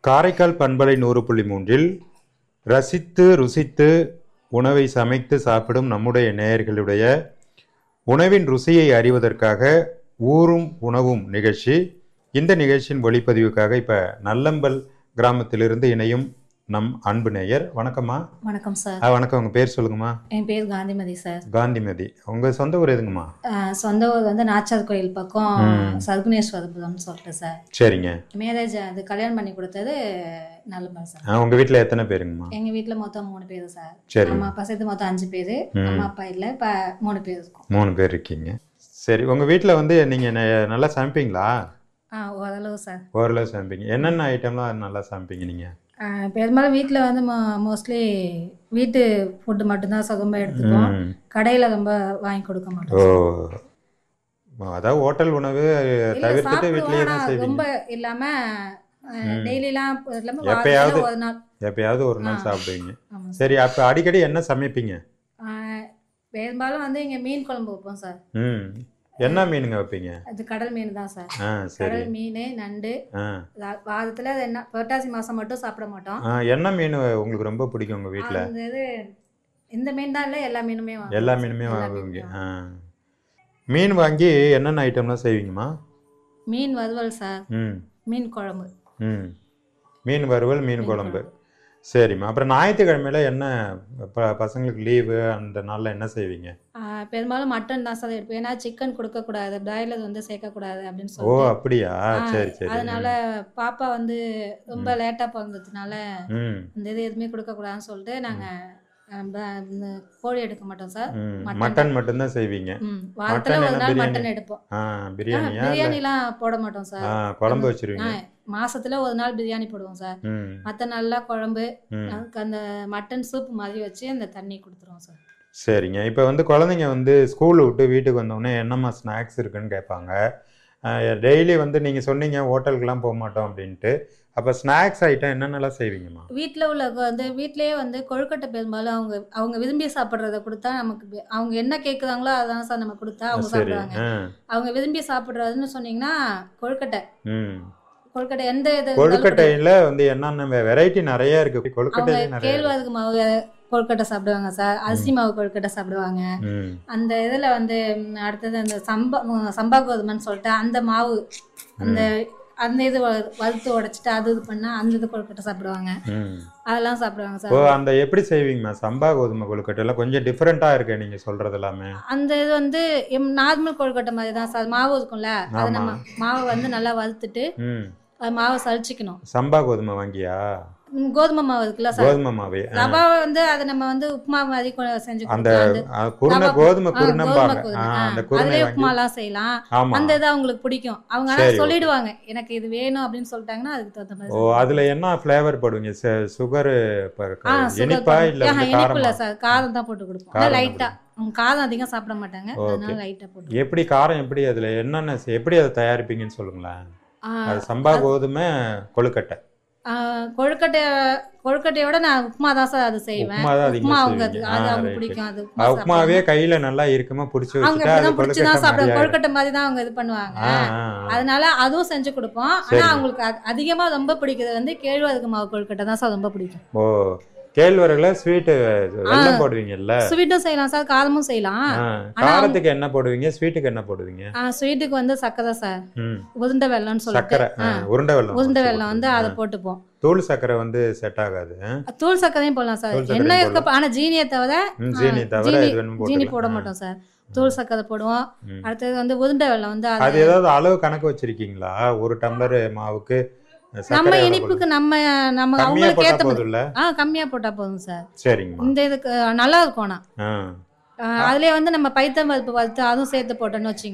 காரைக்கால் பண்பலை நூறு புள்ளி மூன்றில் ரசித்து ருசித்து உணவை சமைத்து சாப்பிடும் நம்முடைய நேயர்களுடைய உணவின் ருசியை அறிவதற்காக ஊரும் உணவும் நிகழ்ச்சி இந்த நிகழ்ச்சியின் ஒளிப்பதிவுக்காக இப்போ நல்லம்பல் கிராமத்திலிருந்து இணையும் நம் அன்பு நேயர் வணக்கம்மா வணக்கம் சார் ஆ, வணக்கம் உங்கள் பேர் சொல்லுங்கம்மா என் பேர் காந்திமதி சார் காந்திமதி உங்கள் சொந்த ஊர் எதுங்கம்மா அஹ் சொந்த ஊர் வந்து நாச்சார் கோயில் பக்கம் ம். சர்க்குனேஸ்வரபுரம்னு சொல்லிட்டு சார் சரிங்க மேரேஜ் அது கல்யாணம் பண்ணி கொடுத்தது நல்லம்பல் சார் ஆ, உங்க வீட்டில் எத்தனை பேருங்கம்மா எங்க வீட்ல மொத்தம் மூணு பேர் சார் சரிங்க அம்மா அப்பா சேர்த்து மொத்தம் அஞ்சு பேர் ம். அம்மா அப்பா இல்ல இப்ப மூணு பேர் இருக்கோம் மூணு பேர் இருக்கீங்க சரி உங்கள் வீட்டில் வந்து நீங்கள் நல்லா சமைப்பீங்களா ஆ ஓரளவு சார் ஓரளவு சமைப்பீங்க என்னென்ன ஐட்டம்லாம் நல்லா சமைப்பீங்க நீங்கள் அஹ் பெரும்பாலும் வீட்ல வந்து மோஸ்ட்லி வீட்டு ஃபுட்டு மட்டும்தான் சார் ரொம்ப எடுத்துப்போம் ம். கடையில ரொம்ப வாங்கி கொடுக்க ஓ மாட்டோம் அதாவது ஹோட்டல் உணவு இல்ல தவிர்த்துட்டு சாப்பிடுவோம் வீட்லயே ஆனா தான் செய்வீங்க ரொம்ப இல்லாம ம். டெய்லிலாம் இல்லாம எப்பயாவது. வாரத்துல ஒரு நாள் எப்பயாவது ஒரு நாள் ஆ. சாப்பிடுவீங்க ஆமா சார். சரி அப்போ அடிக்கடி என்ன சமைப்பீங்க ஆஹ் பெரும்பாலும் வந்து இங்க மீன் குழம்பு வைப்போம் சார் ம் என்ன மீனுங்க வைப்பீங்க அது கடல் மீன் தான் சார் ஆ சரி கடல் மீன் நண்டு ஆ வா- வாரத்துல அது என்ன புரட்டாசி மாசம் மட்டும் சாப்பிட மாட்டோம் ஆ என்ன மீன் உங்களுக்கு ரொம்ப பிடிக்கும் உங்கள் வீட்டில் அந்த இது இந்த மீன் தான் இல்ல எல்லா மீனுமே வாங்குவோம் எல்லா சார். மீனுமே எல்லா வாங்குவீங்க மீனுமே ஆ மீன் வாங்கி என்னென்ன ஐட்டம்லாம் செய்வீங்கம்மா வாங்குவோம். மீன் வறுவல் சார் ம் மீன் குழம்பு ம் மீன் வறுவல் மீன் மீன் குழம்பு சரிம்மா அப்புறம் ஞாயிற்றுக்கிழமையில என்ன ப பசங்களுக்கு லீவு அந்த நாளில் என்ன செய்வீங்க ஆஹ் பெரும்பாலும் மட்டன் தான் சார் எடுப்போம் ஏன்னா சிக்கன் கொடுக்க கூடாது பிராய்லர் வந்து சேர்க்க கூடாது அப்படின்னு ஓ சொல்லிட்டு அப்படியா ஆ, சரி சரி அதனால பாப்பா வந்து ரொம்ப லேட்டா பிறந்ததுனால ம் இந்த இது எதுவுமே கொடுக்க கூடாதுன்னு சொல்லிட்டு நாங்க அஹ், ப- இந்த கோழி எடுக்க மாட்டோம் சார் ம் மட்டன் மட்டன் மட்டும்தான் செய்வீங்க ம் வாரத்துல மட்டன் ஒரு என்ன நாள் பிரியாணி? மட்டன் எடுப்போம் ஆ ஆ, பிரியாணியா இல்லை பிரியாணிலாம் போட மாட்டோம் சார் ஆ குழம்பு ஆ, வச்சிருவீங்க மாசத்துல ஒரு நாள் பிரியாணி போடுவோம் சார் ம் மற்ற நாள்லாம் குழம்பு ம் அதுக்கு அந்த மட்டன் சூப் மாதிரி வச்சு அந்த தண்ணி கொடுத்துருவோம் சார் சரிங்க இப்போ வந்து குழந்தைங்க வந்து ஸ்கூல் விட்டு வீட்டுக்கு வந்தோடனே என்னம்மா ஸ்நாக்ஸ் இருக்குன்னு கேட்பாங்க டெய்லி வந்து நீங்கள் சொன்னீங்க ஹோட்டலுக்குலாம் போக மாட்டோம் அப்படின்ட்டு அப்போ ஸ்நாக்ஸ் ஐட்டம் என்னென்னலாம் செய்வீங்கம்மா வீட்டில் உள்ள வந்து வீட்லயே வந்து கொழுக்கட்டை பெரும்பாலும் அவங்க அவங்க விரும்பி சாப்பிட்றத கொடுத்தா நமக்கு பே- அவங்க என்ன கேட்குறாங்களோ அதான் சார் நம்ம கொடுத்தா அவங்க சரி சாப்பிடுவாங்க ஆ அவங்க விரும்பி சாப்பிட்றதுன்னு சொன்னீங்கன்னா கொழுக்கட்டை ம் கொழுக்கட்டை எந்த இது இருந்தாலும் கொழுக்கட்டையில வந்து என்னென்ன வெரைட்டி நிறைய இருக்கு அவங்க கொழுக்கட்டையில நிறைய இருக்கு. கேழ்வரகு மாவு கொழுக்கட்டை சாப்பிடுவாங்க சார் அரிசி மாவு கொழுக்கட்டை சாப்பிடுவாங்க ம் அந்த இதில் வந்து ம், அடுத்தது அந்த சம்பா ம், சம்பா கோதுமைன்னு சொல்லிட்டு அந்த மாவு அந்த அந்த இது வ- வறுத்து உடைச்சிட்டு அது இது பண்ணால் அந்த இது கொழுக்கட்டை சாப்பிடுவாங்க ம் அதெல்லாம் சாப்பிடுவாங்க ஓ சார் அந்த எப்படி செய்வீங்கம்மா சம்பா கோதுமை கொழுக்கட்டை எல்லாம் கொஞ்சம் டிஃப்ரெண்டா இருக்கு நீங்க சொல்றது எல்லாமே அந்த இது வந்து நார்மல் கொழுக்கட்டை மாதிரி தான் சார் மாவு இருக்கும்ல அதை ஆமா. நம்ம மாவை வந்து நல்லா வறுத்துட்டு ம் அது மாவை சலிச்சுக்கணும் சம்பா கோதுமை வாங்கியா ம், கோதுமை மாவு இருக்குல்ல சார் கோதுமை மாவே ஆ. ரவாவை வந்து அதை நம்ம வந்து உப்புமா மாதிரி கொ- செஞ்சு அந்த கொடுக்கலாம் அந்த ஆ, குருணை ரவா- கோதுமை ஆ, குருணம்பாங்க கோதுமை ஆ, கோதுமை. ஆ, அந்த குருணை அதுலயே வாங்கி உப்புமாலாம் செய்யலாம் ஆமா அந்த இது அவங்களுக்கு பிடிக்கும் அவங்க ஆனா சரி, சொல்லிடுவாங்க எனக்கு இது வேணும் அப்படின்னு சொல்லிட்டாங்கன்னா அதுக்கு தகுந்த மாதிரி ஓ அதுல என்ன ஃப்ளேவர் போடுவீங்க சுகர் ஆ, sugar இனிப்பா போட்டு- இல்ல ஆஹா, வந்து இனிப்பு இல்ல காரமா சார் காரம் தான் போட்டு கொடுப்போம் காரம் தான் லைட்டா அவங்க காரம் அதிகம் சாப்பிட மாட்டாங்க ஓகே. அதனால லைட்டா போட்டு எப்படி காரம் எப்படி அதுல என்னென்ன செ- எப்படி அதை தயாரிப்பீங்கன்னு சொல்லுங்களேன் ஆ, அது சம்பா கோதுமை கொழுக்கட்டை ஆ, கொழுக்கட்டைய கொழுக்கட்டையோட நான் உப்புமா தான் சார் அது செய்வேன் உப்புமா தான் அதிகமா உப்புமா அவங்க செய்வீங்க. அது ஆ, அவங்க right. பிடிக்கும் அது ஆ, உப்புமா உப்புமாவே சாப்பிடுவாங்க. கையில நல்லா இறுக்கமா புடிச்சு அவங்க வச்சுட்டா அது அப்படிதான் பிடிச்சி தான் கொழுக்கட்டை சாப்பிடுவாங்க மாதிரி கொழுக்கட்டை மாதிரி தான் அவங்க இது பண்ணுவாங்க ஆ, ஆ, ஆ. அதனால அதுவும் செஞ்சு கொடுப்போம் ஆனா சரி. அவங்களுக்கு அ- அதிகமா ரொம்ப பிடிக்கிறது வந்து கேழ்வரகு மாவு கொழுக்கட்டை தான் சார் ரொம்ப பிடிக்கும் ஓ கேழ்வரகுல ஸ்வீட் வெல்லம் போடுவீங்கல்ல ஸ்வீட்டும் செய்யலாம் சார் காரமும் செய்யலாம் ஆ, ஆனா காரத்துக்கு என்ன போடுவீங்க ஸ்வீட்டுக்கு என்ன போடுவீங்க ஆ, ஸ்வீட்டுக்கு வந்து சக்கரை சார் ம் உருண்டை வெல்லம்னு சொல்லிட்டு சக்கரை ஆ, ஆ, உருண்டை வெல்லம் உருண்டை வச்சு வெல்லம் வந்து போட்டுருவீங்க. அதை போட்டுப்போம் தூள் சக்கரை வந்து செட் ஆகாது ஆ? தூள் சக்கரையும் போடலாம் சார் தூள் சர்க்கரையும் என்ன இருக்க ஆனா ஜீனியை தவிர ம், ஜீனி தவிர ஜீனி- இது வேணும் ஜீனி போட்டுக்கலாம். போட ஆ. மாட்டோம் சார் தூள் சக்கரை போடுவோம் ம். அடுத்தது வந்து உருண்டை வெல்லம் வந்து அது அது ஏதாவது அளவு கணக்கு வச்சிருக்கீங்களா ஒரு டம்ளர் மாவுக்கு நம்ம சக்கரை எவ்வளவு இனிப்புக்கு நம்ம நம்ம கம்மியா அவங்களுக்கு போட்டா ஏத்த மாதிரி போதும்ல ஆ கம்மியா போட்டா போதும் சார் சரிங்கம்மா இந்த இதுக்கு நல்லா இருக்கும் ஆனா ஆ ஆ, அதுலயே வந்து நம்ம பைத்தம் பருப்பு வறுத்து அதுவும் சேர்த்து போட்டோம்னு வச்சுங்க